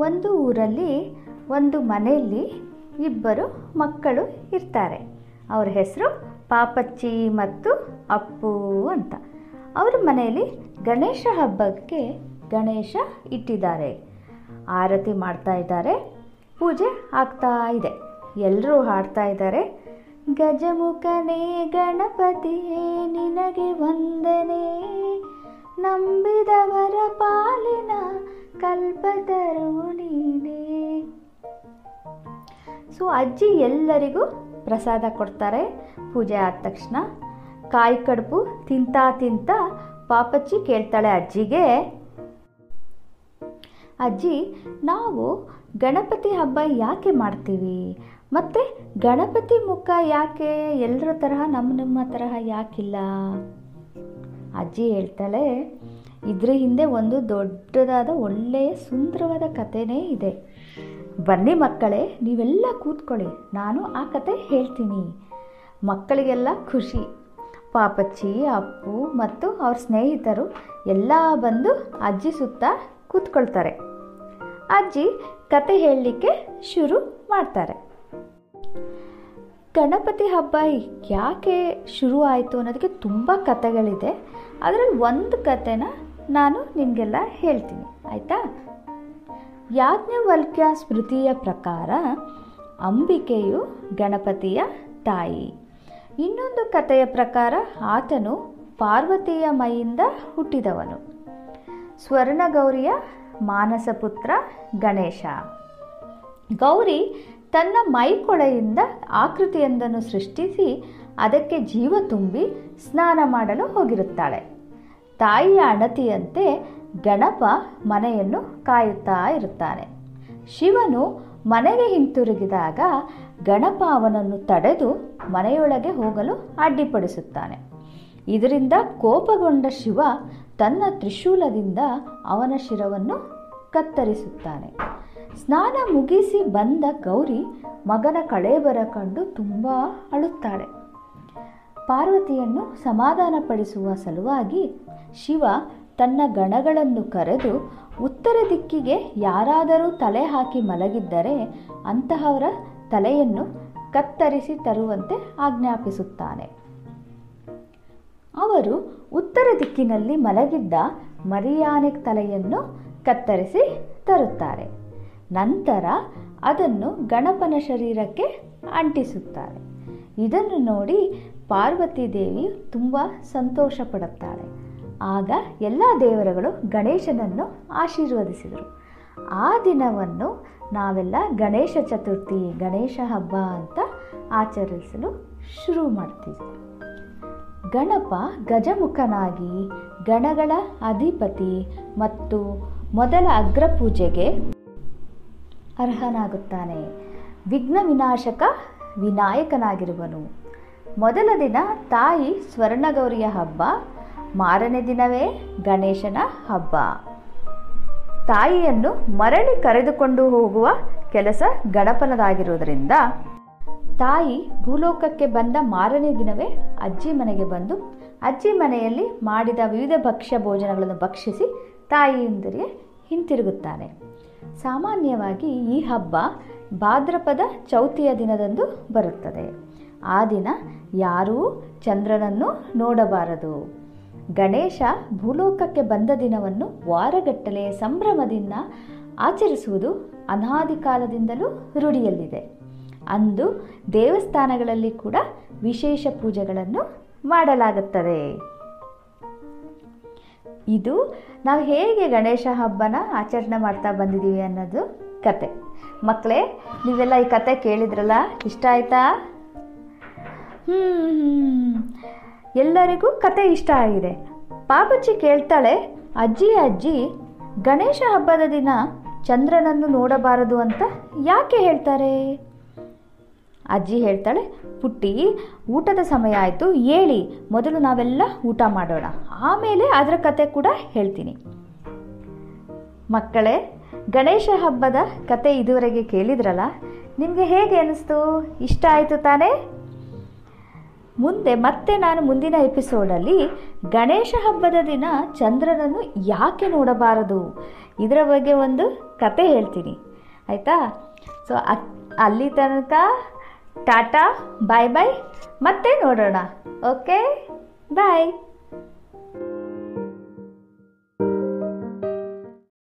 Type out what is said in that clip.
ಒಂದು ಊರಲ್ಲಿ ಒಂದು ಮನೆಯಲ್ಲಿ ಇಬ್ಬರು ಮಕ್ಕಳು ಇರ್ತಾರೆ ಅವ್ರ ಹೆಸರು ಪಾಪಚ್ಚಿ ಮತ್ತು ಅಪ್ಪು ಅಂತ ಅವ್ರ ಮನೆಯಲ್ಲಿ ಗಣೇಶ ಹಬ್ಬಕ್ಕೆ ಗಣೇಶ ಇಟ್ಟಿದ್ದಾರೆ ಆರತಿ ಮಾಡ್ತಾ ಇದ್ದಾರೆ ಪೂಜೆ ಆಗ್ತಾ ಇದೆ ಎಲ್ಲರೂ ಹಾಡ್ತಾ ಇದ್ದಾರೆ ಗಜಮುಖನೇ ಗಣಪತಿಯೇ ನಿನಗೆ ವಂದನೆ ನಂಬಿದವರ ಪಾಲಿನ ಕಲ್ಪತರು ನೀನೇ ಸೊ ಅಜ್ಜಿ ಎಲ್ಲರಿಗೂ ಪ್ರಸಾದ ಕೊಡ್ತಾರೆ ಪೂಜೆ ಆದ ತಕ್ಷಣ ಕಾಯಿ ಕಡುಬು ತಿಂತಾ ತಿಂತ ಪಾಪಚ್ಚಿ ಕೇಳ್ತಾಳೆ ಅಜ್ಜಿಗೆ ಅಜ್ಜಿ ನಾವು ಗಣಪತಿ ಹಬ್ಬ ಯಾಕೆ ಮಾಡ್ತೀವಿ ಮತ್ತು ಗಣಪತಿ ಮುಖ ಯಾಕೆ ಎಲ್ಲರ ತರಹ ನಮ್ಮ ನಮ್ಮ ತರಹ ಯಾಕಿಲ್ಲ ಅಜ್ಜಿ ಹೇಳ್ತಾಳೆ ಇದ್ರ ಹಿಂದೆ ಒಂದು ದೊಡ್ಡದಾದ ಒಳ್ಳೆಯ ಸುಂದರವಾದ ಕಥೆನೇ ಇದೆ ಬನ್ನಿ ಮಕ್ಕಳೇ ನೀವೆಲ್ಲ ಕೂತ್ಕೊಳ್ಳಿ ನಾನು ಆ ಕತೆ ಹೇಳ್ತೀನಿ ಮಕ್ಕಳಿಗೆಲ್ಲ ಖುಷಿ ಪಾಪಚ್ಚಿ ಅಪ್ಪು ಮತ್ತು ಅವ್ರ ಸ್ನೇಹಿತರು ಎಲ್ಲ ಬಂದು ಅಜ್ಜಿ ಸುತ್ತ ಕೂತ್ಕೊಳ್ತಾರೆ ಅಜ್ಜಿ ಕತೆ ಹೇಳಲಿಕ್ಕೆ ಶುರು ಮಾಡ್ತಾರೆ ಗಣಪತಿ ಹಬ್ಬ ಯಾಕೆ ಶುರು ಆಯಿತು ಅನ್ನೋದಕ್ಕೆ ತುಂಬ ಕಥೆಗಳಿದೆ ಅದರಲ್ಲಿ ಒಂದು ಕತೆನ ನಾನು ನಿಮಗೆಲ್ಲ ಹೇಳ್ತೀನಿ ಆಯಿತಾ ಯಾಜ್ಞವಲ್ಕ್ಯ ಸ್ಮೃತಿಯ ಪ್ರಕಾರ ಅಂಬಿಕೆಯು ಗಣಪತಿಯ ತಾಯಿ ಇನ್ನೊಂದು ಕಥೆಯ ಪ್ರಕಾರ ಆತನು ಪಾರ್ವತಿಯ ಮೈಯಿಂದ ಹುಟ್ಟಿದವನು ಸ್ವರ್ಣಗೌರಿಯ ಮಾನಸ ಪುತ್ರ ಗಣೇಶ ಗೌರಿ ತನ್ನ ಮೈಕೊಳೆಯಿಂದ ಆಕೃತಿಯೊಂದನ್ನು ಸೃಷ್ಟಿಸಿ ಅದಕ್ಕೆ ಜೀವ ತುಂಬಿ ಸ್ನಾನ ಮಾಡಲು ಹೋಗಿರುತ್ತಾಳೆ ತಾಯಿಯ ಅಣತಿಯಂತೆ ಗಣಪ ಮನೆಯನ್ನು ಕಾಯುತ್ತಾ ಇರುತ್ತಾನೆ ಶಿವನು ಮನೆಗೆ ಹಿಂತಿರುಗಿದಾಗ ಗಣಪ ಅವನನ್ನು ತಡೆದು ಮನೆಯೊಳಗೆ ಹೋಗಲು ಅಡ್ಡಿಪಡಿಸುತ್ತಾನೆ ಇದರಿಂದ ಕೋಪಗೊಂಡ ಶಿವ ತನ್ನ ತ್ರಿಶೂಲದಿಂದ ಅವನ ಶಿರವನ್ನು ಕತ್ತರಿಸುತ್ತಾನೆ ಸ್ನಾನ ಮುಗಿಸಿ ಬಂದ ಗೌರಿ ಮಗನ ಕಳೇಬರ ಕಂಡು ತುಂಬ ಅಳುತ್ತಾಳೆ ಪಾರ್ವತಿಯನ್ನು ಸಮಾಧಾನಪಡಿಸುವ ಸಲುವಾಗಿ ಶಿವ ತನ್ನ ಗಣಗಳನ್ನು ಕರೆದು ಉತ್ತರ ದಿಕ್ಕಿಗೆ ಯಾರಾದರೂ ತಲೆ ಹಾಕಿ ಮಲಗಿದ್ದರೆ ಅಂತಹವರ ತಲೆಯನ್ನು ಕತ್ತರಿಸಿ ತರುವಂತೆ ಆಜ್ಞಾಪಿಸುತ್ತಾನೆ ಅವರು ಉತ್ತರ ದಿಕ್ಕಿನಲ್ಲಿ ಮಲಗಿದ್ದ ಮರಿಯಾನೆ ತಲೆಯನ್ನು ಕತ್ತರಿಸಿ ತರುತ್ತಾರೆ ನಂತರ ಅದನ್ನು ಗಣಪನ ಶರೀರಕ್ಕೆ ಅಂಟಿಸುತ್ತಾರೆ ಇದನ್ನು ನೋಡಿ ಪಾರ್ವತಿ ದೇವಿ ತುಂಬ ಸಂತೋಷ ಪಡುತ್ತಾಳೆ ಆಗ ಎಲ್ಲ ದೇವರುಗಳು ಗಣೇಶನನ್ನು ಆಶೀರ್ವದಿಸಿದರು ಆ ದಿನವನ್ನು ನಾವೆಲ್ಲ ಗಣೇಶ ಚತುರ್ಥಿ ಗಣೇಶ ಹಬ್ಬ ಅಂತ ಆಚರಿಸಲು ಶುರು ಮಾಡ್ತೀವಿ ಗಣಪ ಗಜಮುಖನಾಗಿ ಗಣಗಳ ಅಧಿಪತಿ ಮತ್ತು ಮೊದಲ ಅಗ್ರಪೂಜೆಗೆ ಅರ್ಹನಾಗುತ್ತಾನೆ ವಿಘ್ನ ವಿನಾಶಕ ವಿನಾಯಕನಾಗಿರುವನು ಮೊದಲ ದಿನ ತಾಯಿ ಸ್ವರ್ಣಗೌರಿಯ ಹಬ್ಬ ಮಾರನೇ ದಿನವೇ ಗಣೇಶನ ಹಬ್ಬ ತಾಯಿಯನ್ನು ಮರಳಿ ಕರೆದುಕೊಂಡು ಹೋಗುವ ಕೆಲಸ ಗಣಪನದಾಗಿರುವುದರಿಂದ ತಾಯಿ ಭೂಲೋಕಕ್ಕೆ ಬಂದ ಮಾರನೇ ದಿನವೇ ಅಜ್ಜಿ ಮನೆಗೆ ಬಂದು ಅಜ್ಜಿ ಮನೆಯಲ್ಲಿ ಮಾಡಿದ ವಿವಿಧ ಭಕ್ಷ್ಯ ಭೋಜನಗಳನ್ನು ಭಕ್ಷಿಸಿ ತಾಯಿಯೊಂದಿಗೆ ಹಿಂತಿರುಗುತ್ತಾನೆ ಸಾಮಾನ್ಯವಾಗಿ ಈ ಹಬ್ಬ ಭಾದ್ರಪದ ಚೌತಿಯ ದಿನದಂದು ಬರುತ್ತದೆ ಆ ದಿನ ಯಾರೂ ಚಂದ್ರನನ್ನು ನೋಡಬಾರದು ಗಣೇಶ ಭೂಲೋಕಕ್ಕೆ ಬಂದ ದಿನವನ್ನು ವಾರಗಟ್ಟಲೆ ಸಂಭ್ರಮದಿಂದ ಆಚರಿಸುವುದು ಅನಾದಿ ಕಾಲದಿಂದಲೂ ರೂಢಿಯಲ್ಲಿದೆ ಅಂದು ದೇವಸ್ಥಾನಗಳಲ್ಲಿ ಕೂಡ ವಿಶೇಷ ಪೂಜೆಗಳನ್ನು ಮಾಡಲಾಗುತ್ತದೆ ಇದು ನಾವು ಹೇಗೆ ಗಣೇಶ ಹಬ್ಬನ ಆಚರಣೆ ಮಾಡ್ತಾ ಬಂದಿದ್ದೀವಿ ಅನ್ನೋದು ಕತೆ ಮಕ್ಕಳೇ ನೀವೆಲ್ಲ ಈ ಕತೆ ಕೇಳಿದ್ರಲ್ಲ ಇಷ್ಟ ಆಯ್ತಾ ಹ್ಞೂ ಎಲ್ಲರಿಗೂ ಕತೆ ಇಷ್ಟ ಆಗಿದೆ ಪಾಪಚ್ಚಿ ಕೇಳ್ತಾಳೆ ಅಜ್ಜಿ ಅಜ್ಜಿ ಗಣೇಶ ಹಬ್ಬದ ದಿನ ಚಂದ್ರನನ್ನು ನೋಡಬಾರದು ಅಂತ ಯಾಕೆ ಹೇಳ್ತಾರೆ ಅಜ್ಜಿ ಹೇಳ್ತಾಳೆ ಪುಟ್ಟಿ ಊಟದ ಸಮಯ ಆಯಿತು ಹೇಳಿ ಮೊದಲು ನಾವೆಲ್ಲ ಊಟ ಮಾಡೋಣ ಆಮೇಲೆ ಅದರ ಕತೆ ಕೂಡ ಹೇಳ್ತೀನಿ ಮಕ್ಕಳೇ ಗಣೇಶ ಹಬ್ಬದ ಕತೆ ಇದುವರೆಗೆ ಕೇಳಿದ್ರಲ್ಲ ನಿಮಗೆ ಹೇಗೆ ಅನಿಸ್ತು ಇಷ್ಟ ಆಯಿತು ತಾನೇ ಮುಂದೆ ಮತ್ತೆ ನಾನು ಮುಂದಿನ ಎಪಿಸೋಡಲ್ಲಿ ಗಣೇಶ ಹಬ್ಬದ ದಿನ ಚಂದ್ರನನ್ನು ಯಾಕೆ ನೋಡಬಾರದು ಇದರ ಬಗ್ಗೆ ಒಂದು ಕತೆ ಹೇಳ್ತೀನಿ ಆಯಿತಾ ಸೊ ಅಲ್ಲಿ ತನಕ ಟಾಟಾ ಬಾಯ್ ಬಾಯ್ ಮತ್ತೆ ನೋಡೋಣ ಓಕೆ ಬಾಯ್